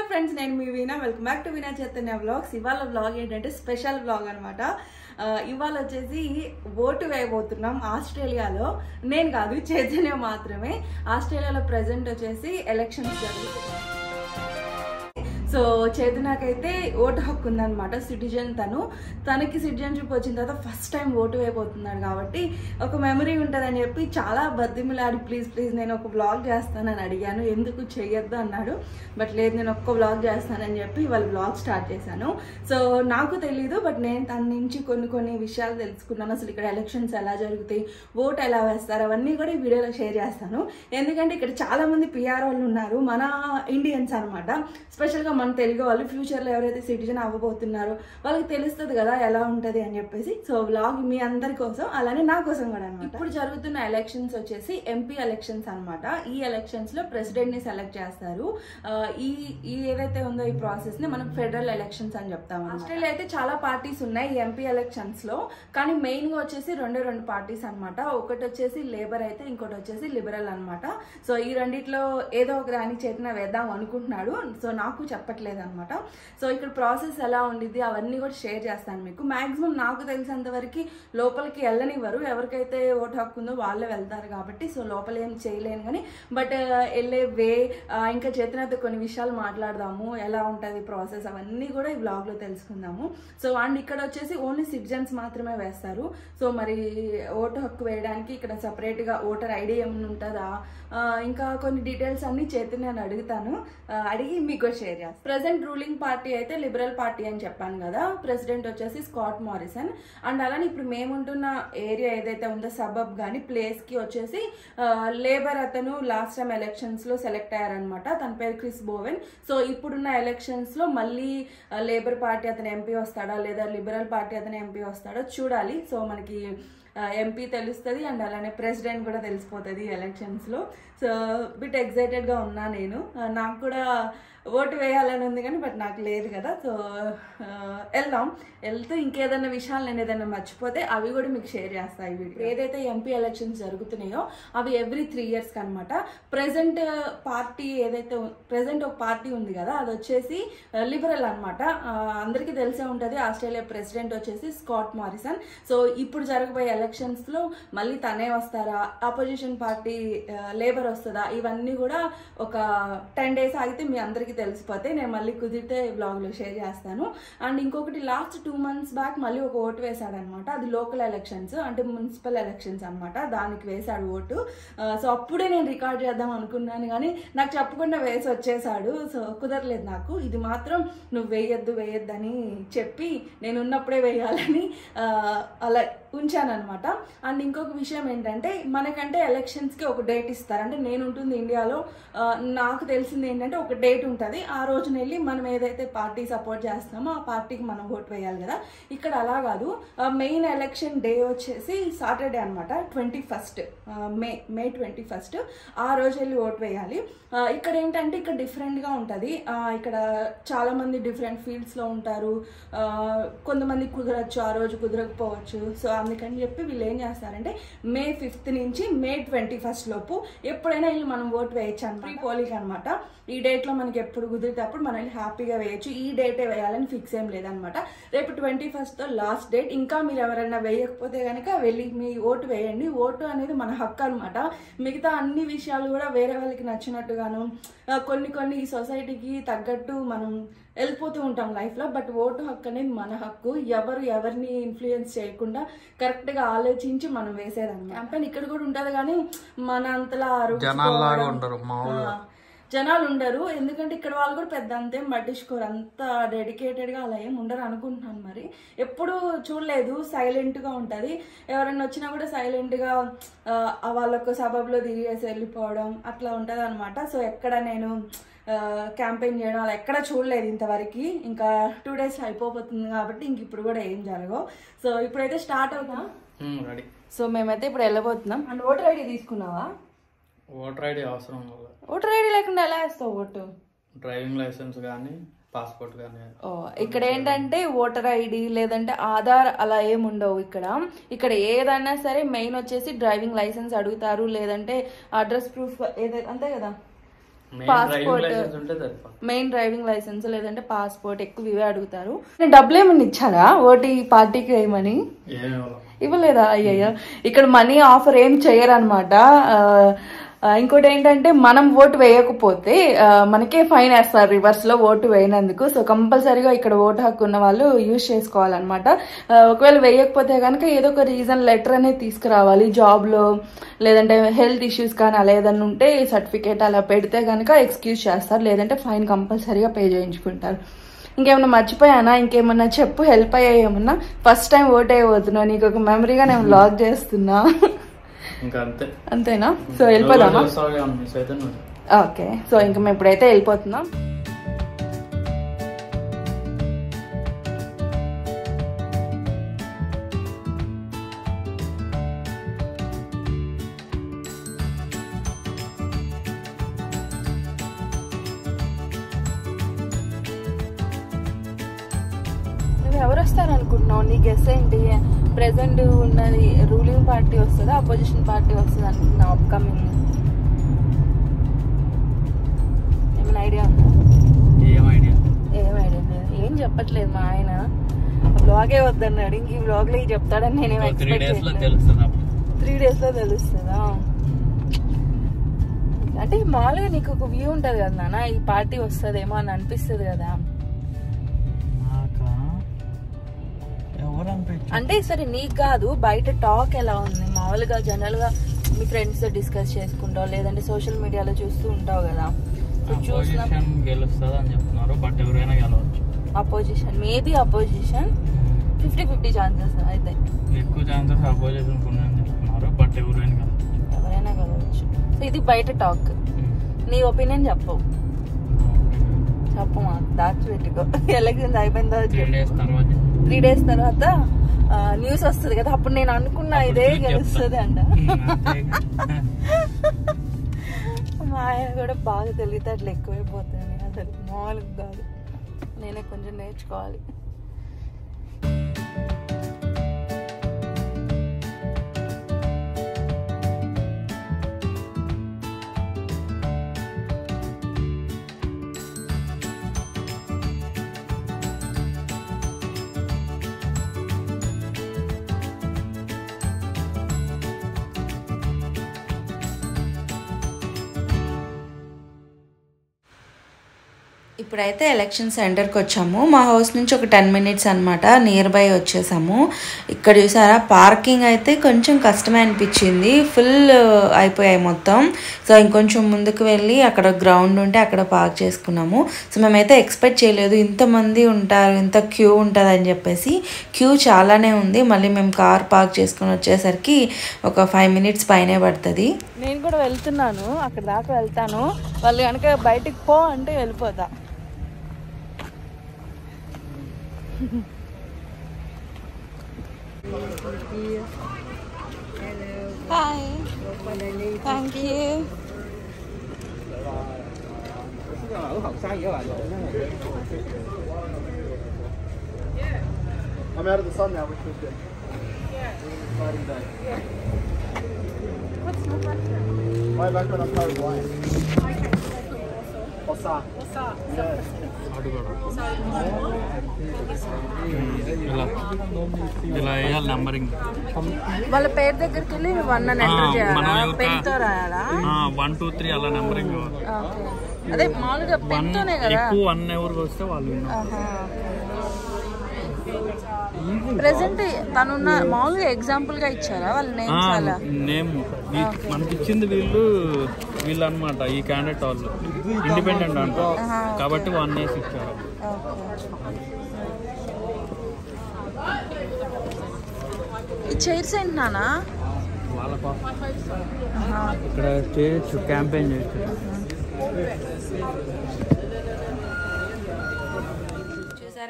Friends నేను మీ Veena welcome back to Veena Chaitanya vlogs ఇవాళ వ్లాగ్ ఏంటంటే స్పెషల్ వ్లాగ్ అనమాట ఇవాళ వచ్చేసి ఓటు వేయబోతున్నాం ఆస్ట్రేలియాలో నేను కాదు చైతన్య మాత్రమే ఆస్ట్రేలియాలో ప్రజెంట్ వచ్చేసి ఎలక్షన్స్ జరుగుతున్నాయి సో చైతన్యకైతే ఓటు హక్కు ఉందన్నమాట సిటిజన్ తను తనకి సిటిజన్షిప్ వచ్చిన తర్వాత ఫస్ట్ టైం ఓటు వేయబోతున్నాడు కాబట్టి ఒక మెమరీ ఉంటుందని చెప్పి చాలా బద్దిమిలాడి ప్లీజ్ ప్లీజ్ నేను ఒక బ్లాగ్ చేస్తానని అడిగాను ఎందుకు చేయొద్దు అన్నాడు బట్ లేదు నేను ఒక్క బ్లాగ్ చేస్తానని చెప్పి వాళ్ళ బ్లాగ్ స్టార్ట్ చేశాను సో నాకు తెలీదు బట్ నేను తన నుంచి కొన్ని కొన్ని విషయాలు తెలుసుకున్నాను అసలు ఇక్కడ ఎలక్షన్స్ ఎలా జరుగుతాయి ఓటు ఎలా వేస్తారు అవన్నీ కూడా ఈ వీడియోలో షేర్ చేస్తాను ఎందుకంటే ఇక్కడ చాలా మంది పిఆర్ వాళ్ళు ఉన్నారు మన ఇండియన్స్ అనమాట స్పెషల్గా మన తెలుగు వాళ్ళు ఫ్యూచర్లో ఎవరైతే సిటిజన్ అవ్వబోతున్నారో వాళ్ళకి తెలుస్తుంది కదా ఎలా ఉంటుంది అని చెప్పేసి సో వ్లాగ్ మీ అందరి కోసం అలానే నా కోసం కూడా అనమాట ఇప్పుడు జరుగుతున్న ఎలక్షన్స్ వచ్చేసి ఎంపీ ఎలక్షన్స్ అనమాట ఈ ఎలక్షన్స్ లో ప్రెసిడెంట్ ని సెలెక్ట్ చేస్తారు ఆ, ఈ ఈ ఏదైతే ఉందో ఈ ప్రాసెస్ ని మనం ఫెడరల్ ఎలక్షన్స్ అని చెప్తాం ఆస్ట్రేలియా అయితే చాలా పార్టీస్ ఉన్నాయి ఈ ఎంపీ ఎలక్షన్స్ లో కానీ మెయిన్ గా వచ్చేసి రెండే రెండు పార్టీస్ అన్నమాట ఒకటి వచ్చేసి లేబర్ అయితే ఇంకోటి వచ్చేసి లిబరల్ అన్నమాట సో ఈ రెండిట్లో ఏదో ఒక దాని చేతిన వేద్దాం అనుకుంటున్నాడు సో నాకు చెప్పట్లేదు అనమాట సో ఇక్కడ ప్రాసెస్ ఎలా ఉండిద్ది అవన్నీ కూడా షేర్ చేస్తాను మీకు మాక్సిమం నాకు తెలిసినంత వరకు లోపలికి వెళ్ళనివ్వరు ఎవరికైతే ఓటు హక్కు ఉందో వాళ్ళే వెళ్తారు కాబట్టి సో లోపల ఏం చేయలేను కానీ బట్ వెళ్ళే వే ఇంకా చేతనైతే కొన్ని విషయాలు మాట్లాడదాము ఎలా ఉంటుంది ప్రాసెస్ అవన్నీ కూడా ఈ బ్లాగ్లో తెలుసుకుందాము సో అండ్ ఇక్కడ వచ్చేసి ఓన్లీ సిటిజన్స్ మాత్రమే వేస్తారు సో మరి ఓటు హక్కు వేయడానికి ఇక్కడ సపరేట్గా ఓటర్ ఐడి ఏమైనా ఉంటుందా ఆ, ఇంకా కొన్ని డీటెయిల్స్ అన్ని చేతి నేను అడుగుతాను ఆ, అడిగి మీకు షేర్ చేస్తాను ప్రజెంట్ రూలింగ్ పార్టీ అయితే లిబరల్ పార్టీ అని చెప్పాను కదా ప్రెసిడెంట్ వచ్చేసి స్కాట్ మారిసన్ అండ్ అలానే ఇప్పుడు మేముంటున్న ఏరియా ఏదైతే ఉందో సబబ్ కానీ ప్లేస్కి వచ్చేసి లేబర్ అతను లాస్ట్ టైం ఎలక్షన్స్లో సెలెక్ట్ అయ్యారనమాట తన పేరు క్రిస్ బోవెన్ సో ఇప్పుడున్న ఎలక్షన్స్లో మళ్ళీ లేబర్ పార్టీ అతను ఎంపీ వస్తాడా లేదా లిబరల్ పార్టీ అతను ఎంపీ వస్తాడో చూడాలి సో మనకి ఎంపీ తెలుస్తుంది అండ్ అలానే ప్రెసిడెంట్ కూడా తెలిసిపోతుంది ఎలక్షన్స్లో సో బిట్ ఎగ్జైటెడ్గా ఉన్నా నేను ఆ, నాకు కూడా ఓటు వేయాలని ఉంది కానీ బట్ నాకు లేదు కదా సో ఆ, వెళ్దాం వెళ్తూ ఇంకేదైనా విషయాలు నేను ఏదైనా మర్చిపోతే అవి కూడా మీకు షేర్ చేస్తాను ఈ వీడియో ఏదైతే ఎంపీ ఎలక్షన్స్ జరుగుతున్నాయో అవి ఎవ్రీ త్రీ ఇయర్స్కి అనమాట ప్రజెంట్ పార్టీ ఏదైతే ప్రజెంట్ ఒక పార్టీ ఉంది కదా అది వచ్చేసి లిబరల్ అనమాట అందరికీ తెలిసే ఉంటుంది ఆస్ట్రేలియా ప్రెసిడెంట్ వచ్చేసి స్కాట్ మారిసన్ సో ఇప్పుడు జరగబోయే ఎలక్షన్స్ లో మళ్ళీ తనే వస్తారా అపోజిషన్ పార్టీ లేబర్ వస్తుందా ఇవన్నీ కూడా ఒక టెన్ డేస్ ఆగితే మీ అందరికీ తెలిసిపోతాయి నేను మళ్ళీ కుదిరితే బ్లాగ్ లో షేర్ చేస్తాను అండ్ ఇంకొకటి లాస్ట్ టూ మంత్స్ బ్యాక్ మళ్ళీ ఒక ఓటు వేశాడనమాట అది లోకల్ ఎలక్షన్స్ అంటే మున్సిపల్ ఎలక్షన్స్ అన్నమాట దానికి వేశాడు ఓటు సో అప్పుడే నేను రికార్డ్ చేద్దాం అనుకున్నాను కానీ నాకు చెప్పకుండా వేసి వచ్చేసాడు సో కుదరలేదు నాకు ఇది మాత్రం నువ్వు వేయొద్దు వేయొద్దని చెప్పి నేను ఉన్నప్పుడే వేయాలని ఆ, అలా ఉంచానన్నమాట అండ్ ఇంకొక విషయం ఏంటంటే మనకంటే ఎలక్షన్స్కి ఒక డేట్ ఇస్తారు అంటే నేను ఉంటుంది ఇండియాలో ఆ, నాకు తెలిసింది ఏంటంటే ఒక డేట్ ఉంటుంది ఆ రోజున వెళ్ళి మనం ఏదైతే పార్టీ సపోర్ట్ చేస్తామో ఆ పార్టీకి మనం ఓట్ వేయాలి కదా ఇక్కడ అలా కాదు మెయిన్ ఎలక్షన్ డే వచ్చేసి సాటర్డే అనమాట twenty first May May twenty first ఆ రోజు వెళ్ళి ఓట్ వేయాలి ఆ, ఇక్కడ ఏంటంటే ఇక్కడ డిఫరెంట్గా ఉంటుంది ఇక్కడ చాలా మంది డిఫరెంట్ ఫీల్డ్స్లో ఉంటారు ఆ, కొంతమంది కుదరచ్చు ఆ రోజు కుదరకపోవచ్చు సో అందుకని చెప్పి వీళ్ళు ఏం చేస్తారంటే మే ఫిఫ్త్ నుంచి మే ట్వంటీ ఫస్ట్ లోపు ఎప్పుడైనా వెళ్ళి మనం ఓట్ వేయచ్చు అనమాట పోలింగ్ అనమాట ఈ డేట్లో మనకి ఎప్పుడు కుదిరితే అప్పుడు మనం వెళ్ళి హ్యాపీగా వేయచ్చు ఈ డేటే వేయాలని ఫిక్స్ ఏం లేదనమాట రేపు ట్వంటీ ఫస్ట్తో లాస్ట్ డేట్ ఇంకా మీరు ఎవరైనా వేయకపోతే కనుక వెళ్ళి మీ ఓటు వేయండి ఓటు అనేది మన హక్కు అనమాట మిగతా అన్ని విషయాలు కూడా వేరే వాళ్ళకి నచ్చినట్టుగాను ఆ, కొన్ని కొన్ని ఈ సొసైటీకి తగ్గట్టు మనం వెళ్ళిపోతూ ఉంటాం లైఫ్లో బట్ ఓటు హక్కు అనేది మన హక్కు ఎవరు ఎవరిని ఇన్ఫ్లుయెన్స్ చేయకుండా కరెక్ట్గా ఆలోచించి మనం వేసేదన్నమాట క్యాంపెయిన్ ఇక్కడ కూడా ఉంటుంది కానీ మన అంతలా జనాల్లాగా అరుచుకోవడం, ఉండరు మామూలుగా ఆ, జనాలు ఉండరు ఎందుకంటే ఇక్కడ వాళ్ళు కూడా పెద్ద అంతేం పట్టించుకోరు అంత డెడికేటెడ్గా అలా ఏం ఉండరు అనుకుంటున్నాను మరి ఎప్పుడు చూడలేదు సైలెంట్గా ఉంటుంది ఎవరైనా వచ్చినా కూడా సైలెంట్గా వాళ్ళొక సబబ్లో తిరిగేసి వెళ్ళిపోవడం అట్లా ఉంటుంది అనమాట సో ఎక్కడ నేను క్యాంపెయిన్ చేయడం అలా ఎక్కడ చూడలేదు ఇంతవరకు ఇంకా టూ డేస్ అయిపోతుంది కాబట్టి ఇంక ఇప్పుడు కూడా ఏం జరగవు సో ఇప్పుడైతే స్టార్ట్ అవుతాం రెడీ సో మేమైతే ఇప్పుడు వెళ్ళబోతున్నాం అండ్ ఓటర్ ఐడి తీసుకున్నావా ఓటర్ ఐడి అవసరం వల్ల ఓటర్ ఐడి లేకుండా ఎలా వేస్తావు ఓటు డ్రైవింగ్ లైసెన్స్ కానీ పాస్పోర్ట్ కానీ ఓ, ఇక్కడ ఏంటంటే ఓటర్ ఐడి లేదంటే ఆధార్ అలా ఏమి ఉండవు ఇక్కడ ఇక్కడ ఏదైనా సరే మెయిన్ వచ్చేసి డ్రైవింగ్ లైసెన్స్ అడుగుతారు లేదంటే అడ్రస్ ప్రూఫ్ ఏదైతే అంతే కదా మెయిన్ డ్రైవింగ్ Passport. లైసెన్స్ ఉంటే సరిపోతుంది మెయిన్ డ్రైవింగ్ లైసెన్స్ లేదంటే పాస్పోర్ట్ ఎక్కువ ఇవే అడుగుతారు డబ్బులు ఏమన్నా ఇచ్చారా ఓటీ పార్టీకి వేయమని ఏమి ఇవ్వలేం. ఇవ్వలేదా అయ్యయ్య ఇక్కడ మనీ ఆఫర్ ఏం చేయరనమాట ఇంకోటి ఏంటంటే మనం ఓటు వేయకపోతే ఆ, మనకే ఫైన్ వేస్తారు రివర్స్ లో ఓటు వేయనందుకు సో కంపల్సరీగా ఇక్కడ ఓటు హక్కు ఉన్న వాళ్ళు యూజ్ చేసుకోవాలన్నమాట ఆ, ఒకవేళ వేయకపోతే కనుక ఏదో ఒక రీజన్ లెటర్ అనేది తీసుకురావాలి జాబ్ లో లేదంటే హెల్త్ ఇష్యూస్ కానీ అలా ఏదైనా ఉంటే సర్టిఫికేట్ అలా పెడితే కనుక ఎక్స్క్యూజ్ చేస్తారు లేదంటే ఫైన్ కంపల్సరీగా పే చేయించుకుంటారు ఇంకేమన్నా మర్చిపోయానా ఇంకేమన్నా చెప్పు హెల్ప్ అయ్యా ఏమన్నా ఫస్ట్ టైం ఓట్ అయ్యబోతున్నా నీకు ఒక మెమరీగా నేను బ్లాగ్ చేస్తున్నా ఇంకా అంతే అంతేనా సో వెళ్ళిపోదామా మిస్ అయితే నువ్వు ఓకే సో ఇంక మేము ఇప్పుడైతే వెళ్ళిపోతున్నాం నువ్వు ఎవరు వస్తారు అనుకుంటున్నావు నీ గెస్ ఏంటి ప్రెసెంట్ ఉన్నది రూలింగ్ పార్టీ వస్తుందా అపోజిషన్ పార్టీ వస్తుందా అనుకుంటున్నావు అప్కమింగ్ ఏమైనా ఐడియా ఉందా ఏం ఐడియా ఏం ఐడియా లేదు ఏం చెప్పట్లేదు మా ఆయన బ్లాగే వద్దన్నాడు ఇంక ఈ బ్లాగ్ లో ఇది చెప్తాడని నేనేం త్రీ ఎక్స్పెక్ట్ డేస్ లో చేయలేదు తెలుస్తుంది అప్పుడు త్రీ డేస్ లో తెలుస్తుందా అంటే మామూలుగా నీకు ఒక వ్యూ ఉంటది కదా నాన్న ఈ పార్టీ వస్తుందేమో అని అనిపిస్తుంది కదా నాకా ఎవరు అనిపించు అంటే సరే నీకు కాదు బయట టాక్ ఎలా ఉంది మామూలుగా జనరల్ గా మీ ఫ్రెండ్స్ తో డిస్కస్ చేసుకుంటావు లేదంటే సోషల్ మీడియాలో చూస్తూ ఉంటావు కదా సో చూసిన అపోజిషన్ గెలుస్తుంది అని చెప్తున్నారు బట్ ఎవరైనా గెలవచ్చు opposition maybe opposition fifty fifty chances అయితే ఎక్కువ ఛాన్సెస్ అపోజిషన్ ఉన్నాయని చెప్తున్నారు బట్ ఎవరైనా గెలవచ్చు ఎవరైనా కలవచ్చు సో ఇది బయట టాక్ నీ ఒపీనియన్ చెప్పు చెప్పు మాకు దాచి పెట్టుకో ఎలక్షన్స్ అయిపోయిన తర్వాత త్రీ డేస్ తర్వాత త్రీ డేస్ తర్వాత న్యూస్ వస్తుంది కదా అప్పుడు నేను అనుకున్నా ఇదే అప్పుడు చూసి గెలుస్తుంది అంట అంతే. మా ఆయన కూడా బాగా తెలివితేటలు ఎక్కువైపోతుంది అసలు మామూలుగా కాదు నేనే కొంచెం నేర్చుకోవాలి ఇప్పుడైతే ఎలక్షన్ సెంటర్కి వచ్చాము మా హౌస్ నుంచి ఒక టెన్ మినిట్స్ అనమాట నియర్ బై వచ్చేసాము ఇక్కడ చూసారా పార్కింగ్ అయితే కొంచెం కష్టమే అనిపించింది ఫుల్ అయిపోయాయి మొత్తం సో ఇంకొంచెం ముందుకు వెళ్ళి అక్కడ గ్రౌండ్ ఉంటే అక్కడ పార్క్ చేసుకున్నాము సో మేమైతే ఎక్స్పెక్ట్ చేయలేదు ఇంతమంది ఉంటారు ఇంత క్యూ ఉంటుంది అని చెప్పేసి క్యూ చాలానే ఉంది మళ్ళీ మేము కార్ పార్క్ చేసుకుని వచ్చేసరికి ఒక ఫైవ్ మినిట్స్ పైనే పడుతుంది నేను కూడా వెళ్తున్నాను అక్కడ దాకా వెళ్తాను వాళ్ళు కనుక బయటికి పో అంటే వెళ్ళిపోతా hi thank you I'm out of the sun now, which was good. Exciting day. What's your question? My background, I'm Paraguayan. Osa. Yeah. ఇలా ఇలా వేయాలి నంబరింగ్ వాళ్ళ పేరు దగ్గరికి వెళ్ళి వన్ అని ఆ, ఎంటర్ మనం చేయాలా యొక్క- పెన్ తో రాయాలా వన్ టూ త్రీ అలా నంబరింగ్ ఓకే అదే మామూలుగా వన్ పెన్ తోనే కదా ఎక్కువ వన్ ఎవరికి వస్తే వాళ్ళు విన్నారు ప్రెసెంట్ తనున్న మామూలుగా ఎగ్జాంపుల్ గా ఇచ్చారా వాళ్ళ నేమ్స్ అలా నేమ్ మనకి ఇచ్చింది వీళ్ళు వీళ్ళు అనమాట ఈ క్యాండిడేట్ వాళ్ళు ఇండిపెండెంట్ అంట ఆహా, కాబట్టి వన్ ఇయర్స్ ఇచ్చారు ఈ చైర్స్ ఏంటి నానా వాళ్ళ కోసం ఇక్కడ చేయొచ్చు క్యాంపెయిన్ చేయొచ్చు చూసారు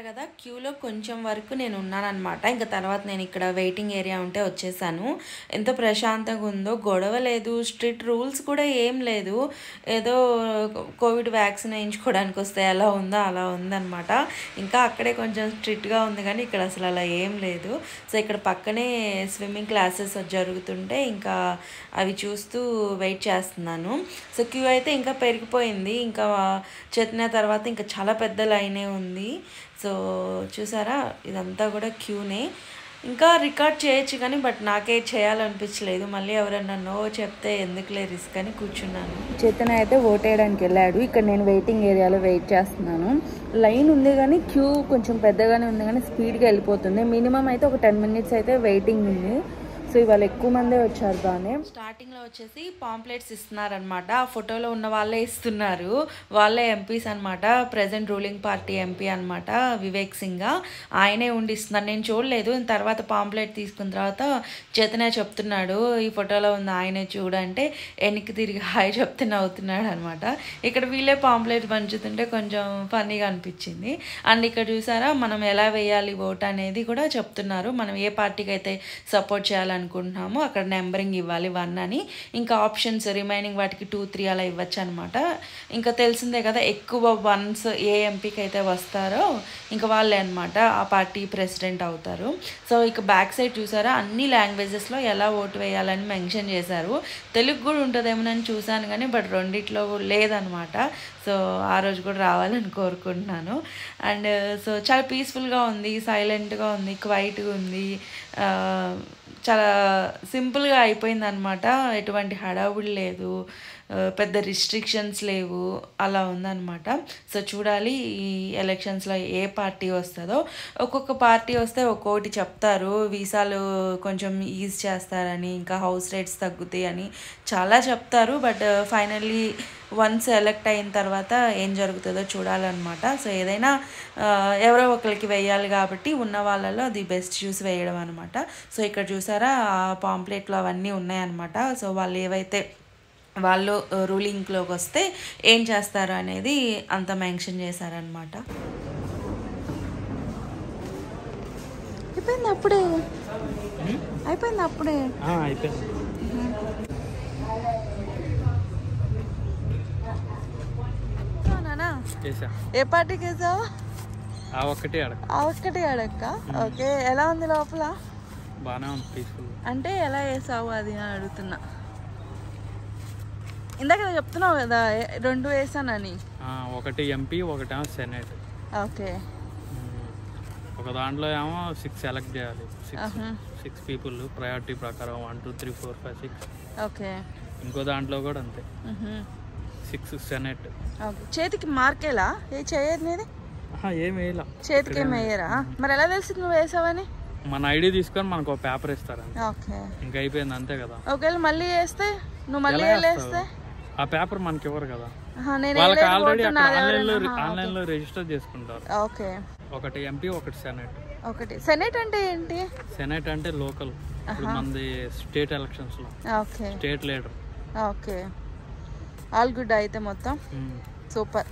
కదా క్యూలో కొంచెం వరకు నేను ఉన్నానన్నమాట ఇంకా తర్వాత నేను ఇక్కడ వెయిటింగ్ ఏరియా ఉంటే వచ్చేసాను ఎంత ప్రశాంతంగా ఉందో గొడవ లేదు స్ట్రిక్ట్ రూల్స్ కూడా ఏం లేదు ఏదో కోవిడ్ వ్యాక్సిన్ వేయించుకోవడానికి వస్తే ఎలా ఉందో అలా ఉందన్నమాట ఇంకా అక్కడే కొంచెం స్ట్రిక్ట్గా ఉంది కానీ ఇక్కడ అసలు అలా ఏం లేదు సో ఇక్కడ పక్కనే స్విమ్మింగ్ క్లాసెస్ జరుగుతుంటే ఇంకా అవి చూస్తూ వెయిట్ చేస్తున్నాను సో క్యూ అయితే ఇంకా పెరిగిపోయింది ఇంకా చేతిన తర్వాత ఇంకా చాలా పెద్ద లైనే ఉంది సో చూసారా ఇదంతా కూడా క్యూనే ఇంకా రికార్డ్ చేయొచ్చు కానీ బట్ నాకే చేయాలనిపించలేదు మళ్ళీ ఎవరన్నా నో చెప్తే ఎందుకులే రిస్క్ అని కూర్చున్నాను చేతన అయితే ఓటేయడానికి వెళ్ళాడు ఇక్కడ నేను వెయిటింగ్ ఏరియాలో వెయిట్ చేస్తున్నాను లైన్ ఉంది కానీ క్యూ కొంచెం పెద్దగానే ఉంది కానీ స్పీడ్గా వెళ్ళిపోతుంది మినిమం అయితే ఒక టెన్ మినిట్స్ అయితే వెయిటింగ్ ఉంది సో ఇవాళ ఎక్కువ మందే వచ్చారు బాగానే స్టార్టింగ్లో వచ్చేసి పాంప్లెట్స్ ఇస్తున్నారనమాట ఆ ఫోటోలో ఉన్న వాళ్ళే ఇస్తున్నారు వాళ్ళే ఎంపీస్ అనమాట ప్రజెంట్ రూలింగ్ పార్టీ ఎంపీ అనమాట వివేక్ సింగ్ ఆయనే ఉండి ఇస్తున్నారు నేను చూడలేదు తర్వాత పాంప్లెట్ తీసుకున్న తర్వాత చేతనే చెప్తున్నాడు ఈ ఫోటోలో ఉంది ఆయనే చూడంటే వెనక్కి తిరిగి హాయ్ చెప్తే నవ్వుతున్నాడు అనమాట ఇక్కడ వీళ్ళే పాంప్లెట్ పంచుతుంటే కొంచెం ఫన్నీగా అనిపించింది అండ్ ఇక్కడ చూసారా మనం ఎలా వేయాలి ఓట్ అనేది కూడా చెప్తున్నారు మనం ఏ పార్టీకి అయితే సపోర్ట్ చేయాలనుకుంటున్నామో అక్కడ నెంబరింగ్ ఇవ్వాలి వన్ అని ఇంకా ఆప్షన్స్ రిమైనింగ్ వాటికి టూ త్రీ అలా ఇవ్వచ్చు అనమాట ఇంకా తెలిసిందే కదా ఎక్కువ వన్స్ ఏ ఎంపీకి అయితే వస్తారో ఇంకా వాళ్ళే అనమాట ఆ పార్టీ ప్రెసిడెంట్ అవుతారు సో ఇక బ్యాక్ సైడ్ చూసారా అన్ని లాంగ్వేజెస్లో ఎలా ఓటు వేయాలని మెన్షన్ చేశారు తెలుగు కూడా ఉంటుందేమోనని చూశాను కానీ బట్ రెండిట్లో కూడా లేదనమాట సో ఆ రోజు కూడా రావాలని కోరుకుంటున్నాను అండ్ సో చాలా పీస్ఫుల్గా ఉంది సైలెంట్గా ఉంది క్వైట్గా ఉంది ఆ, చాలా సింపుల్గా అయిపోయింది అనమాట ఎటువంటి హడావుడి లేదు ఆ, పెద్ద రిస్ట్రిక్షన్స్ లేవు అలా ఉందన్నమాట సో చూడాలి ఈ ఎలక్షన్స్లో ఏ పార్టీ వస్తుందో ఒక్కొక్క పార్టీ వస్తే ఒక్కొక్కటి చెప్తారు వీసాలు కొంచెం ఈజ్ చేస్తారని ఇంకా హౌస్ రేట్స్ తగ్గుతాయి అని చాలా చెప్తారు బట్ ఫైనల్లీ వన్స్ ఎలక్ట్ అయిన తర్వాత ఏం జరుగుతుందో చూడాలన్నమాట సో ఏదైనా ఆ, ఎవరో ఒకరికి వేయాలి కాబట్టి ఉన్న వాళ్ళలో అది బెస్ట్ చూసి వేయడం అనమాట సో ఇక్కడ చూసారా ఆ పాంప్లెట్లో అవన్నీ ఉన్నాయన్నమాట సో వాళ్ళు ఏవైతే వాళ్ళు రూలింగ్లోకి వస్తే ఏం చేస్తారు అనేది అంత మెన్షన్ చేశారనమాట అయిపోయింది అప్పుడే అయిపోయింది అప్పుడే అయిపోయింది నానా చేసా ఏ పార్టీకి వేసావు ఆ ఒక్కటి అడగ ఆ ఒక్కటి అడక్క ఓకే ఎలా ఉంది లోపల బాగానే ఉంది పీస్ఫుల్ అంటే ఎలా వేసావు అది అని అడుగుతున్నా ఇందాక ఏదో చెప్తున్నావు కదా ఏ- రెండు వేసానని ఒకటి ఎంపీ ఒకటేమో సెనేట్ ఓకే ఒక దాంట్లో ఏమో సిక్స్ సెలెక్ట్ చేయాలి సిక్స్ ఆహా. సిక్స్ పీపుల్ ప్రయారిటీ ప్రకారం one two three four five six okay ఇంకో దాంట్లో కూడా అంతే మ్హూ. సిక్స్ సెనెట్ ఓకే చేతికి మార్కేలా ఏ చేయదు నీది ఏం వేయాల చేతికి ఏం వేయరా మరి ఎలా తెలిసింది నువ్వు వేసావని మన ఐడి తీసుకొని మనకు ఒక పేపర్ ఇస్తారండి ఓకే ఇంకా అయిపోయింది అంతే కదా ఒకవేళ మళ్ళీ వేస్తే నువ్వు మళ్ళీ ఎలా వేస్తే వేస్తావు? ఆ పేపర్ మనకి ఇవ్వరు కదా ఆహా, నేను వాళ్ళకి వేయలేదు, ఆల్రెడీ ఓటు అక్కడ నాది ఆన్లైన్ లో ఎవరైనా- ఆహా, ఆన్లైన్ లో రిజిస్టర్ చేసుకుంటారు ఓకే ఒకటి ఎంపీ ఒకటి సెనెట్ ఒకటి సెనెట్ అంటే ఏంటి సెనెట్ అంటే లోకల్ ఇప్పుడు మనది స్టేట్ ఎలక్షన్స్ లో okay state leader okay all good అయితే మొత్తం సూపర్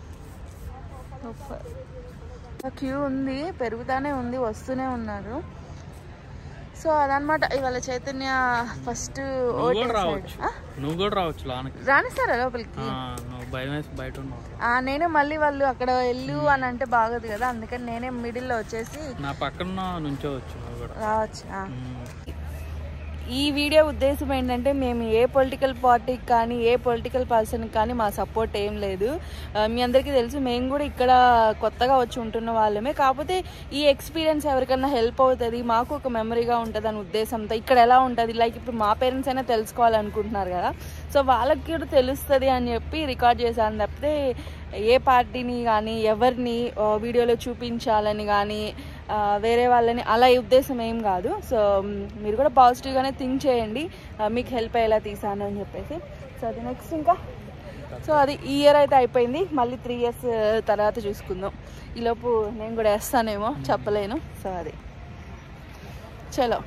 సూపర్ క్యూ ఉంది పెరుగుతానే ఉంది వస్తూనే ఉన్నారు సో అదనమాట ఇవాళ చైతన్య ఫస్ట్ నువ్వు ఓట్ కూడా రావచ్చు నువ్వు కూడా రావచ్చు లోనకి రానిస్తారా లోపలికి ఆ, నువ్వు భయం వేసి బయట ఉన్నావు ఆ, నేనే మళ్ళీ వాళ్ళు అక్కడ వెళ్ళు అని అంటే బాగోదు కదా అందుకని నేనే మిడిల్లో వచ్చేసి నా పక్కన నుంచోవచ్చు నువ్వు కూడా రావచ్చు ఆ. ఉమ్. ఈ వీడియో ఉద్దేశం ఏంటంటే మేము ఏ పొలిటికల్ పార్టీకి కానీ ఏ పొలిటికల్ పర్సన్కి కానీ మా సపోర్ట్ ఏం లేదు ఆ, మీ అందరికీ తెలుసు మేము కూడా ఇక్కడ కొత్తగా వచ్చి ఉంటున్న వాళ్ళమే కాకపోతే ఈ ఎక్స్పీరియన్స్ ఎవరికైనా హెల్ప్ అవుతుంది మాకు ఒక మెమరీగా ఉంటుంది అనే ఉద్దేశంతో ఇక్కడ ఎలా ఉంటుంది లైక్ ఇప్పుడు మా పేరెంట్స్ అయినా తెలుసుకోవాలనుకుంటున్నారు కదా సో వాళ్ళకి కూడా తెలుస్తుంది అని చెప్పి రికార్డ్ చేశాను తప్పితే ఏ పార్టీని కానీ ఎవరిని ఆ, వీడియోలో చూపించాలని కానీ ఆ, వేరే వాళ్ళని అలా ఈ ఉద్దేశం ఏం కాదు సో మ్, మీరు కూడా పాజిటివ్గానే థింక్ చేయండి ఆ, మీకు హెల్ప్ అయ్యేలా తీసాను అని చెప్పేసి సో అది నెక్స్ట్ ఇంకా సో అది ఈ ఇయర్ అయితే అయిపోయింది మళ్ళీ త్రీ ఇయర్స్ తర్వాత చూసుకుందాం ఈలోపు నేను కూడా వేస్తానేమో చెప్పలేను సో అది చలో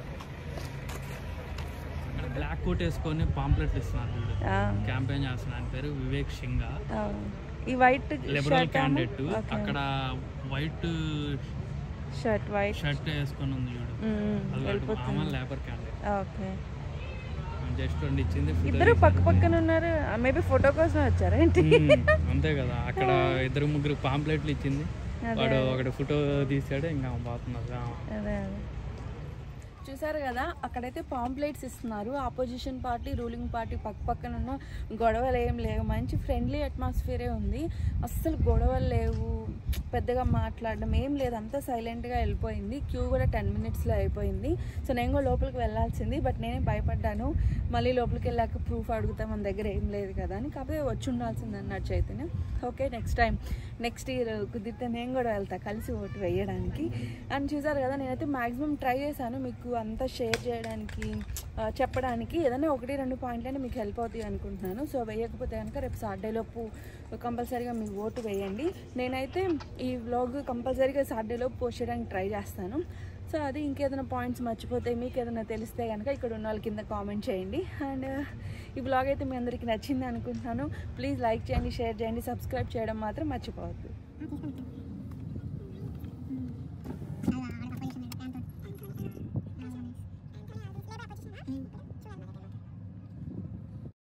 బ్లాక్ కోట్ వేసుకొని పాంప్లెట్ ఇస్తున్నారు వీళ్ళు ఆ, క్యాంపెయిన్ చేస్తున్నారు ఆయన పేరు వివేక్ సింగ్ ఆ, ఈ వైట్ లిబరల్ క్యాండిడేట్ అక్కడ వైట్ షర్ట్ వైట్ షర్ట్ వేసుకొని ఉంది చూడు అది వెళ్ళిపోతుంది ఆమె లేబర్ క్యాండిడేట్ ఓకే జస్ట్ రెండు ఇచ్చింది photo ఇద్దరు పక్క పక్కన ఉన్నారు మేబీ ఫోటో కోసం వచ్చారా ఏంటి ఉమ్, అంతే కదా అక్కడ ఇద్దరు ముగ్గురు పాంప్లెట్లు ఇచ్చింది వాడు ఒకటి ఫోటో తీసాడు ఇంకా బాగుతున్నారు అదే అదే చూసారు కదా అక్కడైతే పాంప్లెట్స్ ఇస్తున్నారు ఆపోజిషన్ పార్టీ రూలింగ్ పార్టీ పక్క పక్కన ఉన్న గొడవలు ఏం లేవు మంచి ఫ్రెండ్లీ అట్మాస్ఫియరే ఉంది అస్సలు గొడవలు లేవు పెద్దగా మాట్లాడడం ఏం లేదు అంతా సైలెంట్గా వెళ్ళిపోయింది క్యూ కూడా టెన్ మినిట్స్లో అయిపోయింది సో నేను కూడా లోపలికి వెళ్ళాల్సింది బట్ నేనే భయపడ్డాను మళ్ళీ లోపలికి వెళ్ళాక ప్రూఫ్ అడుగుతా మన దగ్గర ఏం లేదు కదా అని కాకపోతే వచ్చి ఉండాల్సింది అన్నట్టు Chaitanya okay next time next year కుదిరితే నేను కూడా వెళ్తా కలిసి ఓటు వేయడానికి అని చూసారు కదా నేనైతే మ్యాక్సిమం ట్రై చేశాను మీకు అంతా షేర్ చేయడానికి ఆ, చెప్పడానికి ఏదైనా ఒకటి రెండు పాయింట్లైనా మీకు హెల్ప్ అవుతాయి అనుకుంటున్నాను సో వేయకపోతే కనుక రేపు సాటర్డే లోపు కంపల్సరీగా మీ ఓటు వేయండి నేనైతే ఈ వ్లాగ్ కంపల్సరీగా సాటర్డే లోపు పోస్ట్ చేయడానికి ట్రై చేస్తాను సో అది ఇంకేదైనా పాయింట్స్ మర్చిపోతే మీకు ఏదైనా తెలిస్తే కనుక ఇక్కడ ఉన్న వాళ్ళ కింద కామెంట్ చేయండి అండ్ ఈ బ్లాగ్ అయితే మీ అందరికీ నచ్చింది అనుకుంటున్నాను ప్లీజ్ లైక్ చేయండి షేర్ చేయండి సబ్స్క్రైబ్ చేయడం మాత్రం మర్చిపోవద్దు